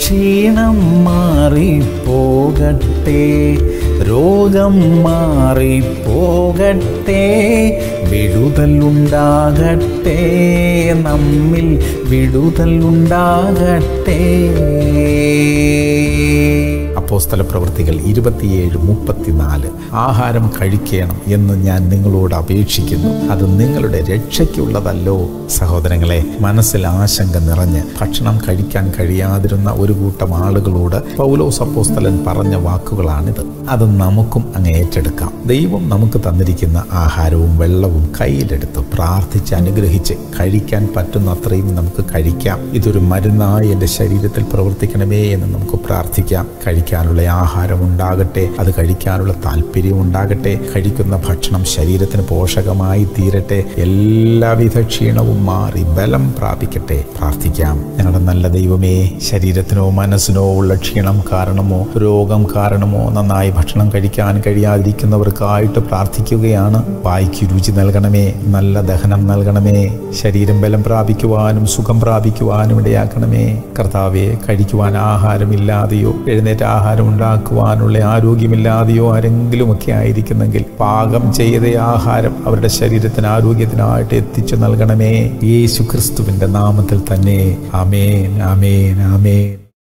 ക്ഷീണം മാറിപ്പോകട്ടെ രോഗം മാറിപ്പോകട്ടെ വിടുതൽ ഉണ്ടാകട്ടെ നമ്മിൽ വിടുതൽ ഉണ്ടാകട്ടെ അപ്പോസ്തല പ്രവൃത്തികൾ ഇരുപത്തിയേഴ് മുപ്പത്തിനാല് ആഹാരം കഴിക്കണം എന്ന് ഞാൻ നിങ്ങളോട് അപേക്ഷിക്കുന്നു അത് നിങ്ങളുടെ രക്ഷയ്ക്കുള്ളതല്ലോ സഹോദരങ്ങളെ മനസ്സിൽ ആശങ്ക നിറഞ്ഞ് ഭക്ഷണം കഴിക്കാൻ കഴിയാതിരുന്ന ഒരു കൂട്ടം ആളുകളോട് പൗലോസ് അപ്പോസ്തലൻ പറഞ്ഞ വാക്കുകളാണിത് അത് നമുക്കും അങ്ങ് ഏറ്റെടുക്കാം ദൈവം നമുക്ക് തന്നിരിക്കുന്ന ആഹാരവും വെള്ളവും കയ്യിലെടുത്ത് പ്രാർത്ഥിച്ച് അനുഗ്രഹിച്ച് കഴിക്കാൻ പറ്റുന്ന അത്രയും നമുക്ക് കഴിക്കാം ഇതൊരു മരുന്നായി എൻ്റെ ശരീരത്തിൽ പ്രവർത്തിക്കണമേ എന്ന് നമുക്ക് പ്രാർത്ഥിക്കാം കഴിക്കാനുള്ള ആഹാരം ഉണ്ടാകട്ടെ അത് കഴിക്കാനുള്ള താല്പര്യം ഉണ്ടാകട്ടെ കഴിക്കുന്ന ഭക്ഷണം ശരീരത്തിന് പോഷകമായി തീരട്ടെ എല്ലാവിധ ക്ഷീണവും മാറി ബലം പ്രാപിക്കട്ടെ പ്രാർത്ഥിക്കാം ഞങ്ങളുടെ നല്ല ദൈവമേ ശരീരത്തിനോ മനസ്സിനോ ഉള്ള ക്ഷീണം കാരണമോ രോഗം കാരണമോ നന്നായി ഭക്ഷണം കഴിക്കാൻ കഴിയാതിരിക്കുന്നവർക്കായിട്ട് പ്രാർത്ഥിക്കുകയാണ് വായിക്ക് രുചി നൽകണമേ നല്ല ദഹനം നൽകണമേ ശരീരം ബലം പ്രാപിക്കുവാനും സുഖം പ്രാപിക്കുവാനും ഇടയാക്കണമേ കർത്താവെ കഴിക്കുവാൻ ആഹാരമില്ലാതെയോ എഴുന്നേറ്റ് ആഹാരം ഉണ്ടാക്കുവാനുള്ള ആരോഗ്യമില്ലാതെയോ ആരെങ്കിലുമൊക്കെ ആയിരിക്കുന്നെങ്കിൽ പാകം ചെയ്ത ആഹാരം അവരുടെ ശരീരത്തിന് ആരോഗ്യത്തിനായിട്ട് എത്തിച്ചു നൽകണമേ യേശു ക്രിസ്തുവിന്റെ നാമത്തിൽ തന്നെ ആമേൻ ആമേൻ ആമേൻ